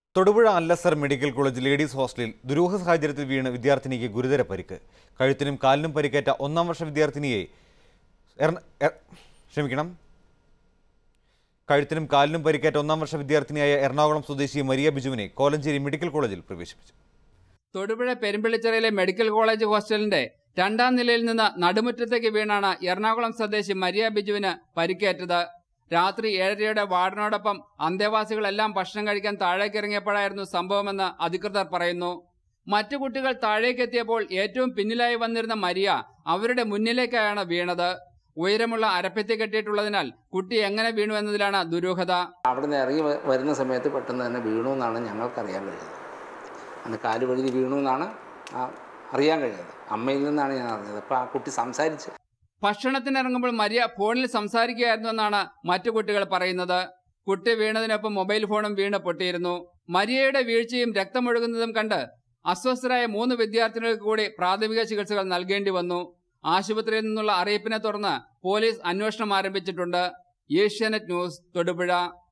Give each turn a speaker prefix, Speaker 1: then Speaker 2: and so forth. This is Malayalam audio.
Speaker 1: Thodupuzha Al Azhar medical college ladies ഹോസ്റ്റലിൽ ദുരൂഹ സാഹചര്യത്തിൽ വീണ് വിദ്യാർത്ഥിനിക്ക് ഗുരുതര പരിക്ക് കഴുത്തിനും കാലിനും പരിക്കേറ്റ ഒന്നാം വർഷ വിദ്യാർത്ഥിനിയെ എറണ- എ- ക്ഷമിക്കണം കഴുത്തിനും കാലിനും പരിക്കേറ്റ ഒന്നാം വർഷ വിദ്യാർത്ഥിനിയായ എറണാകുളം സ്വദേശി മരിയ ബിജുവിനെ കോലഞ്ചേരി മെഡിക്കൽ കോളേജിൽ പ്രവേശിപ്പിച്ചു
Speaker 2: തൊടുപുഴ പെരുമ്പിളിച്ചിറയിലെ മെഡിക്കൽ കോളേജ് ഹോസ്റ്റലിന്റെ രണ്ടാം നിലയിൽ നിന്ന് നടുമുറ്റത്തേക്ക് വീണാണ് എറണാകുളം സ്വദേശി മരിയ ബിജുവിന് പരിക്കേറ്റത് രാത്രി ഏഴരയുടെ വാർഡിനോടൊപ്പം അന്തേവാസികളെല്ലാം ഭക്ഷണം കഴിക്കാൻ താഴേക്കിറങ്ങിയപ്പോഴായിരുന്നു സംഭവമെന്ന് അധികൃതർ പറയുന്നു മറ്റു കുട്ടികൾ താഴേക്കെത്തിയപ്പോൾ ഏറ്റവും പിന്നിലായി വന്നിരുന്ന മരിയ അവരുടെ മുന്നിലേക്കായാണ് വീണത് ഉയരമുള്ള അരപ്പത്തി കെട്ടിയിട്ടുള്ളതിനാൽ കുട്ടി എങ്ങനെ വീണു എന്നതിലാണ് ദുരൂഹത
Speaker 3: അവിടുന്ന് ഇറങ്ങി വ- വരുന്ന സമയത്ത് പെട്ടെന്ന് തന്നെ വീണു എന്നാണ് ഞങ്ങൾക്കറിയാൻ കഴിയുന്നത് അന്ന് കാല് വഴുതി വീണു എന്നാണ് ആ അറിയാൻ കഴിയുന്നത് അമ്മയിൽ നിന്നാണ് ഞാൻ അറിഞ്ഞത് അപ്പോൾ ആ കുട്ടി സംസാരിച്ച്
Speaker 2: ഭക്ഷണത്തിനിറങ്ങുമ്പോൾ മരിയ ഫോണിൽ സംസാരിക്കുകയായിരുന്നുവെന്നാണ് മറ്റു കുട്ടികൾ പറയുന്നത് കുട്ടി വീണതിനൊപ്പം മൊബൈൽ ഫോണും വീണ് പൊട്ടിയിരുന്നു മരിയയുടെ വീഴ്ചയും രക്തമൊഴുകുന്നതും കണ്ട് അസ്വസ്ഥരായ മൂന്ന് വിദ്യാർത്ഥികൾക്ക് കൂടി പ്രാഥമിക ചികിത്സകൾ നൽകേണ്ടി വന്നു ആശുപത്രിയിൽ നിന്നുള്ള അറിയിപ്പിനെ തുടർന്ന് പോലീസ് അന്വേഷണം ആരംഭിച്ചിട്ടുണ്ട് ഏഷ്യാനെറ്റ് ന്യൂസ് തൊടുപുഴ